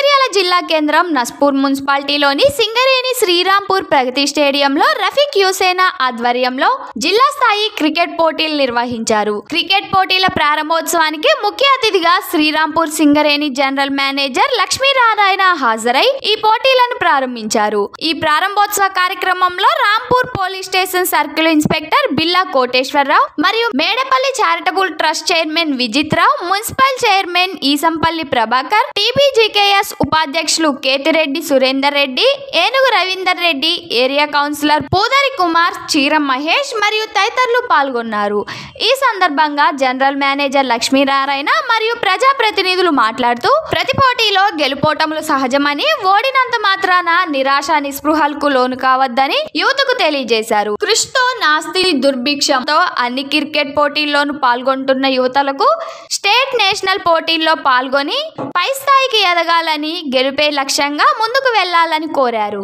మంచిర్యాల జిల్లా కేంద్రం నస్పూర్ మున్సిపాలిటీలోని సింగరేణి శ్రీరాంపూర్ ప్రగతి స్టేడియంలో రఫీక్ యుసేనా ఆధ్వర్యంలో జిల్లా స్థాయి క్రికెట్ పోటీలు నిర్వహించారు క్రికెట్ పోటీల ప్రారంభోత్సవానికి ముఖ్య అతిథిగా శ్రీరాంపూర్ సింగరేణి జనరల్ మేనేజర్ లక్ష్మీనారాయణ హాజరై ఈ పోటీలను ప్రారంభించారు ఈ ప్రారంభోత్సవ కార్యక్రమంలో Rampur police station circle inspector Billa Koteswara Rao మరియు Medapalli charitable trust chairman Vijith Rao municipal chairman Eesampalli Prabhakar TBGKS ఉపాధ్యక్షులు కేతిరెడ్డి సురేందర్ రెడ్డి ఏనుగు రవీందర్ రెడ్డి ఏరియా కౌన్సిలర్ పూదరి కుమార్ చీరం మహేష్ మరియు తదితరులు పాల్గొన్నారు ఈ సందర్భంగా జనరల్ మేనేజర్ లక్ష్మీనారాయణ మరియు ప్రజాప్రతినిధులు మాట్లాడుతూ ప్రతి పోటీలో గెలుపోటములు సహజమని ఓడినంత మాత్రాన నిరాశ నిస్పృహలకు లోను కావద్దని యువతకు తెలియజేశారు కృషితో నాస్తి దుర్భిక్షంతో అన్ని క్రికెట్ పోటీల్లోనూ పాల్గొంటున్న యువతలకు స్టేట్ నేషనల్ పోటీల్లో పాల్గొని పై స్థాయికి ఎదగాలని గెలుపే లక్ష్యంగా ముందుకు వెళ్లాలని కోరారు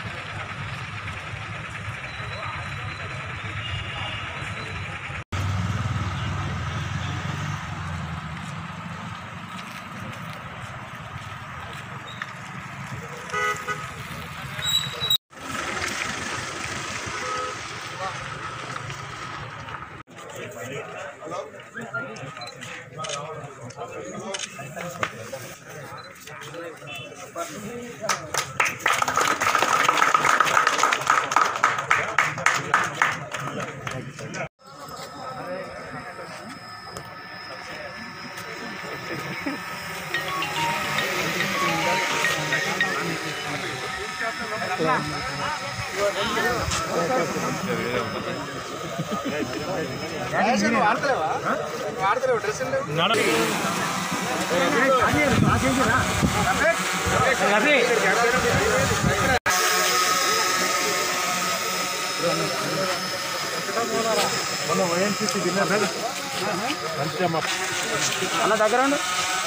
అన్న దగ్గర ఉండు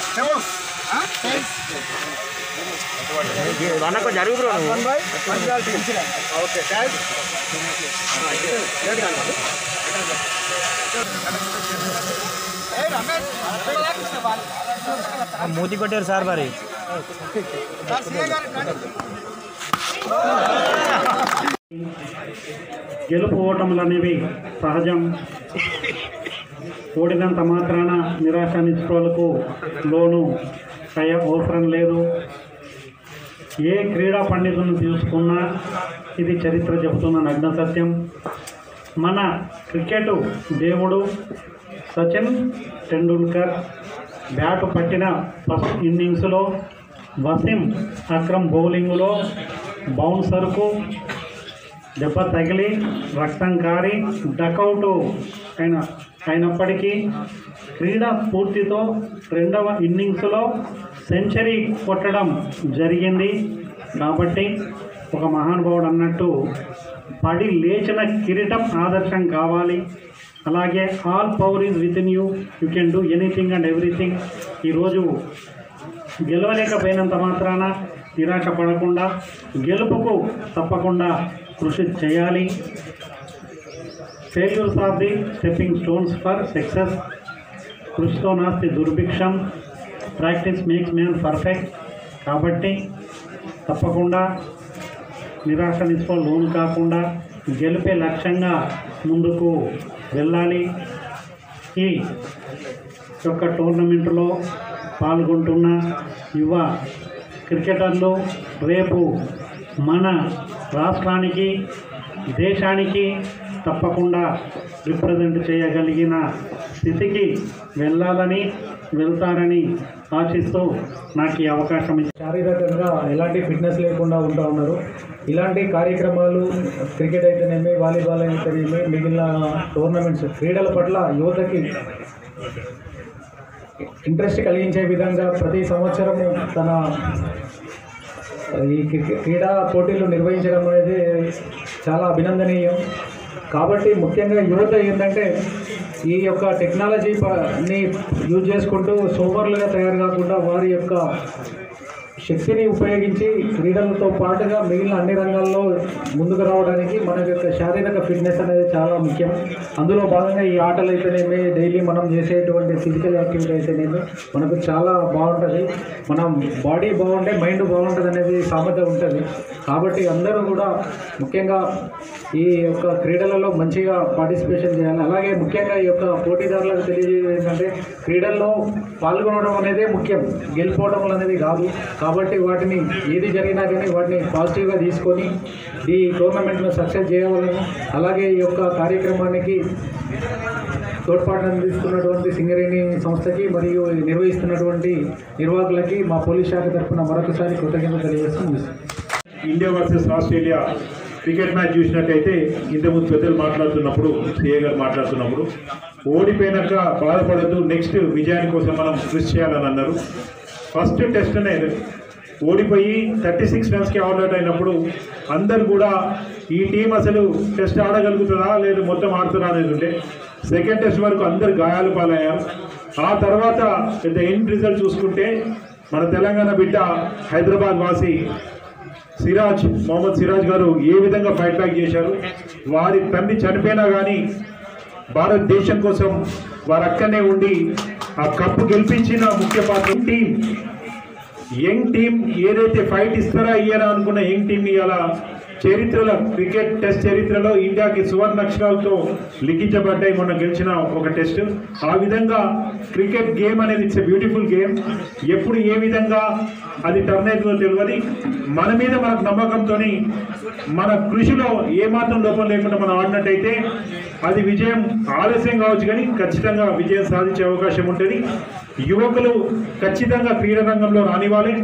అన్నకు జరుగు బ్రో నువ్వు మూతి కొట్టారు సార్ మరి గెలుపు ఓటములు అనేవి సహజం ఓడినంత మాత్రాన నిరాశ నిస్పృహలకు లోను అయ్యే అవసరం లేదు ఏ క్రీడా పండితులను తీసుకున్నా ఇది చరిత్ర చెబుతున్న నగ్న సత్యం మన క్రికెట్ దేవుడు సచిన్ టెండూల్కర్ బ్యాటు పట్టిన ఫస్ట్ ఇన్నింగ్స్లో వసీం అక్రమ్ బౌలింగ్లో బౌన్సర్కు దెబ్బ తగిలి రక్తం కారి డకౌట్ అయిన అయినప్పటికీ క్రీడా స్ఫూర్తితో రెండవ ఇన్నింగ్స్లో సెంచరీ కొట్టడం జరిగింది కాబట్టి ఒక మహానుభావుడు అన్నట్టు పడి లేచిన కిరీటం ఆదర్శం కావాలి అలాగే all power is within you you can do anything and everything ఈరోజు గెలవలేకపోయినంత మాత్రాన నిరాశ పడకుండా గెలుపుకు తప్పకుండా కృషి చేయాలి failures are the stepping stones for success కృషితో నాస్తి దుర్భిక్షం ప్రాక్టీస్ మేక్స్ మ్యాన్ పర్ఫెక్ట్ కాబట్టి తప్పకుండా నిరాశ నిస్ప లోను కాకుండా గెలిపే లక్ష్యంగా ముందుకు వెళ్ళాలి ఈ యొక్క టోర్నమెంట్లో పాల్గొంటున్న యువ క్రికెటర్లు రేపు మన రాష్ట్రానికి దేశానికి తప్పకుండా రిప్రజెంట్ చేయగలిగిన స్థితికి వెళ్ళాలని వెళ్తారని ఆశిస్తూ నాకు ఈ అవకాశం ఇచ్చారు శారీరకంగా ఎలాంటి ఫిట్నెస్ లేకుండా ఉంటా ఉన్నారు ఇలాంటి కార్యక్రమాలు క్రికెట్ అయితేనేమి వాలీబాల్ అయితేనేమి మిగిలిన టోర్నమెంట్స్ క్రీడల పట్ల యువతకి ఇంట్రెస్ట్ కలిగించే విధంగా ప్రతి సంవత్సరము తన ఈ క్రికె- క్రీడా పోటీలు నిర్వహించడం అనేది చాలా అభినందనీయం కాబట్టి ముఖ్యంగా యువత ఏంటంటే ఈ యొక్క టెక్నాలజీని యూజ్ చేసుకుంటూ సోమర్లుగా తయారు కాకుండా వారి యొక్క శక్తిని ఉపయోగించి క్రీడలతో పాటుగా మిగిలిన అన్ని రంగాల్లో ముందుకు రావడానికి మన యొక్క శారీరక ఫిట్నెస్ అనేది చాలా ముఖ్యం అందులో భాగంగా ఈ ఆటలు అయితేనేమి డైలీ మనం చేసేటువంటి ఫిజికల్ యాక్టివిటీ అయితేనేమి మనకు చాలా బాగుంటుంది మనం బాడీ బాగుంటే మైండ్ బాగుంటుంది అనేది సామెత ఉంటుంది కాబట్టి అందరూ కూడా ముఖ్యంగా ఈ యొక్క క్రీడలలో మంచిగా పార్టిసిపేషన్ చేయాలి అలాగే ముఖ్యంగా ఈ యొక్క పోటీదారులకు తెలియజేది ఏంటంటే క్రీడల్లో పాల్గొనడం అనేదే ముఖ్యం గెలుపోవడం అనేది కాదు కాబట్టి వాటిని ఏది జరిగినా కానీ వాటిని పాజిటివ్గా తీసుకొని ఈ టోర్నమెంట్ను సక్సెస్ చేయవాలని అలాగే ఈ యొక్క కార్యక్రమానికి తోడ్పాటు అందిస్తున్నటువంటి సింగరేణి సంస్థకి మరియు నిర్వహిస్తున్నటువంటి నిర్వాహకులకి మా పోలీస్ శాఖ తరఫున మరొకసారి కృతజ్ఞత తెలియజేస్తూ India versus Australia cricket match చూసినట్టయితే ఇంతకుముందు పెద్దలు మాట్లాడుతున్నప్పుడు సిఏ గారు మాట్లాడుతున్నప్పుడు ఓడిపోయినాక బాధపడద్దు నెక్స్ట్ విజయాని కోసం మనం కృషి చేయాలని అన్నారు ఫస్ట్ టెస్ట్ అనేది ఓడిపోయి థర్టీ సిక్స్ రన్స్కి అవుట్ అయినప్పుడు అందరు కూడా ఈ టీం అసలు టెస్ట్ ఆడగలుగుతుందా లేదు మొత్తం ఆడుతుందా అనేది ఉంటే సెకండ్ టెస్ట్ వరకు అందరు గాయాలు పాలయ్యారు ఆ తర్వాత పెద్ద ఎండ్ రిజల్ట్ చూసుకుంటే మన తెలంగాణ బిడ్డ హైదరాబాద్ వాసి సిరాజ్ మొహమ్మద్ సిరాజ్ గారు ఏ విధంగా ఫైట్ బ్యాక్ చేశారు వారి తండ్రి చనిపోయినా కానీ భారతదేశం కోసం వారు అక్కడనే ఉండి ఆ కప్పు గెలిపించిన ముఖ్య పాత్ర టీం యంగ్ టీం ఏదైతే ఫైట్ ఇస్తారా ఇయ్యరా అనుకున్న యంగ్ టీం ఇవాళ చరిత్రలో క్రికెట్ టెస్ట్ చరిత్రలో ఇండియాకి సువర్ణ అక్షరాలతో లిఖించబడ్డాయి మొన్న గెలిచిన ఒక టెస్ట్ ఆ విధంగా క్రికెట్ గేమ్ అనేది ఇట్స్ ఎ బ్యూటిఫుల్ గేమ్ ఎప్పుడు ఏ విధంగా అది టర్న్ అవుతుందో తెలియదు మన మీద మనకు నమ్మకంతో మన కృషిలో ఏమాత్రం లోపం లేకుండా మనం ఆడినట్టయితే అది విజయం ఆలస్యం కావచ్చు కానీ ఖచ్చితంగా విజయం సాధించే అవకాశం ఉంటుంది యువకులు ఖచ్చితంగా క్రీడా రంగంలో రానివ్వాలి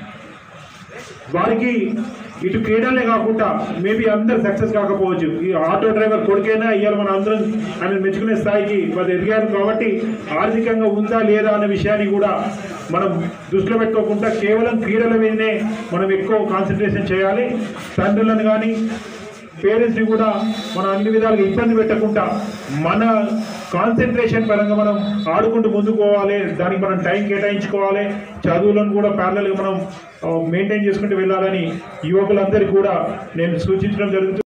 వారికి ఇటు క్రీడలే కాకుండా మేబీ అందరు సక్సెస్ కాకపోవచ్చు ఈ ఆటో డ్రైవర్ కొడుకైనా ఇవాళ మన అందరం ఆయన మెచ్చుకునే స్థాయికి వాళ్ళు ఎదిగారు కాబట్టి ఆర్థికంగా ఉందా లేదా అనే విషయాన్ని కూడా మనం దృష్టిలో పెట్టుకోకుండా కేవలం క్రీడల మీదనే మనం ఎక్కువ కాన్సన్ట్రేషన్ చేయాలి తండ్రులను కానీ పేరెంట్స్ని కూడా మనం అన్ని విధాలుగా ఇబ్బంది పెట్టకుండా మన కాన్సన్ట్రేషన్ పరంగా మనం ఆడుకుంటూ ముందుకు పోవాలి దానికి మనం టైం కేటాయించుకోవాలి చదువులను కూడా ప్యారలల్గా మనం మెయింటైన్ చేసుకుంటూ వెళ్ళాలని యువకులందరికీ కూడా నేను సూచించడం జరుగుతుంది